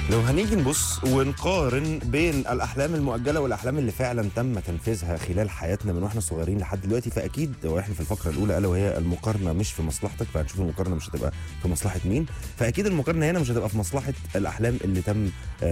لو هنيجي نبص ونقارن بين الاحلام المؤجله والاحلام اللي فعلا تم تنفيذها خلال حياتنا من واحنا صغيرين لحد دلوقتي فاكيد واحنا في الفقره الاولى الا وهي المقارنه مش في مصلحتك فهنشوف المقارنه مش هتبقى في مصلحه مين فاكيد المقارنه هنا مش هتبقى في مصلحه الاحلام اللي تم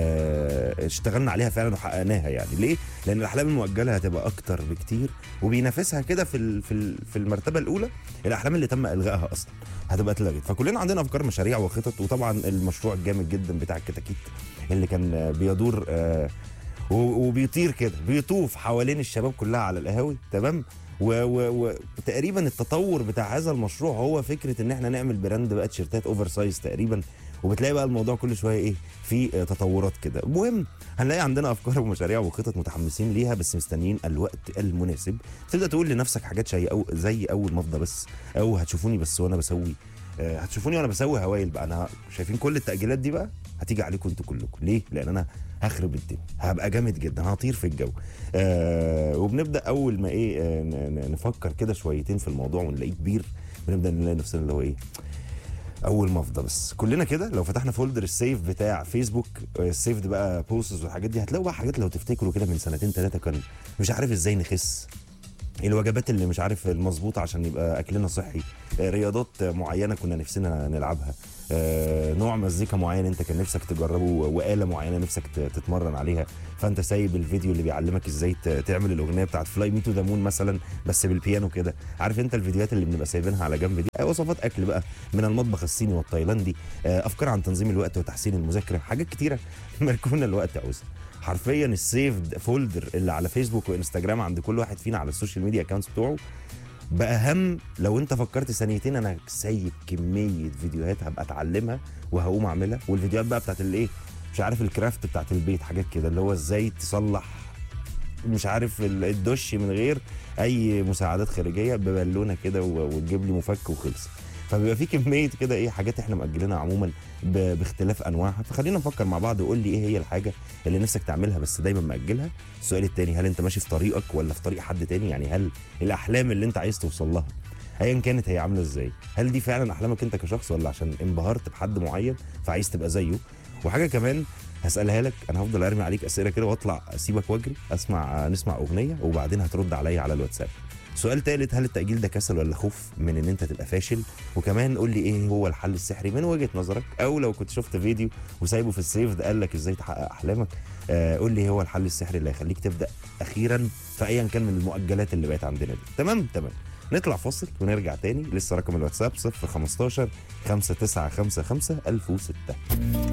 آه، اشتغلنا عليها فعلا وحققناها يعني ليه لان الاحلام المؤجله هتبقى اكتر بكتير وبينافسها كده في ال- في ال- في المرتبه الاولى الاحلام اللي تم الغائها اصلا هتبقى اتلغت فكلنا عندنا افكار مشاريع وخطط وطبعا المشروع الجامد جدا بتاع الكتاكيت اللي كان آه، بيدور آه، و- وبيطير كده بيطوف حوالين الشباب كلها على القهاوي تمام و- و- وتقريبا التطور بتاع هذا المشروع هو فكره ان احنا نعمل براند بقى تيشيرتات اوفر سايز تقريبا وبتلاقي بقى الموضوع كل شويه ايه في آه، تطورات كده المهم هنلاقي عندنا افكار ومشاريع وخطط متحمسين ليها بس مستنيين الوقت المناسب تبدا تقول لنفسك حاجات شيء أو زي اول ما افضى بس او هتشوفوني بس وانا بسوي آه، هتشوفوني وانا بسوي هوايل بقى انا شايفين كل التاجيلات دي بقى هتيجي عليكم انتوا كلكم ليه لان انا هخرب الدنيا هبقى جامد جدا هطير في الجو آه وبنبدا اول ما ايه آه ن- ن- نفكر كده شويتين في الموضوع ونلاقيه كبير بنبدا نلاقي نفسنا اللي هو ايه اول ما افضى بس كلنا كده لو فتحنا فولدر السيف بتاع فيسبوك آه، السيف ده بقى بوستس والحاجات دي هتلاقوا بقى حاجات لو تفتكروا كده من سنتين ثلاثه كان مش عارف ازاي نخس الوجبات اللي مش عارف المظبوطه عشان يبقى اكلنا صحي آه، رياضات معينه كنا نفسنا نلعبها آه، نوع مزيكا معين انت كان نفسك تجربه وآلة معينه نفسك ت- تتمرن عليها فانت سايب الفيديو اللي بيعلمك ازاي ت- تعمل الاغنيه بتاعت فلاي مي تو ذا مون مثلا بس بالبيانو كده عارف انت الفيديوهات اللي بنبقى سايبينها على جنب دي آه، وصفات اكل بقى من المطبخ الصيني والتايلاندي آه، افكار عن تنظيم الوقت وتحسين المذاكره حاجات كتيره مركونه الوقت عاوزها حرفيا السيفد فولدر اللي على فيسبوك وانستجرام عند كل واحد فينا على السوشيال ميديا اكونتس بتوعه بقى هم لو انت فكرت ثانيتين انا سايب كميه فيديوهات هبقى اتعلمها وهقوم اعملها والفيديوهات بقى بتاعت الايه مش عارف الكرافت بتاعت البيت حاجات كده اللي هو ازاي تصلح مش عارف ال- الدش من غير اي مساعدات خارجيه ببالونه كده و- وتجيب لي مفك وخلص فبيبقى في كميه كده ايه حاجات احنا مأجلينها عموما ب- باختلاف انواعها فخلينا نفكر مع بعض وقول لي ايه هي الحاجه اللي نفسك تعملها بس دايما مأجلها السؤال التاني هل انت ماشي في طريقك ولا في طريق حد تاني يعني هل الاحلام اللي انت عايز توصل لها ايا كانت هي عامله ازاي هل دي فعلا احلامك انت كشخص ولا عشان انبهرت بحد معين فعايز تبقى زيه وحاجه كمان هسالها لك انا هفضل ارمي عليك اسئله كده واطلع اسيبك واجري اسمع نسمع اغنيه وبعدين هترد عليا على الواتساب سؤال ثالث هل التأجيل ده كسل ولا خوف من ان انت تبقى فاشل وكمان قول لي ايه هو الحل السحري من وجهة نظرك او لو كنت شفت فيديو وسايبه في السيف ده قال لك ازاي تحقق احلامك آه قول لي ايه هو الحل السحري اللي هيخليك تبدأ اخيرا في ايا كان من المؤجلات اللي بقت عندنا دي تمام تمام نطلع فاصل ونرجع تاني لسه رقم الواتساب 015 5955 1006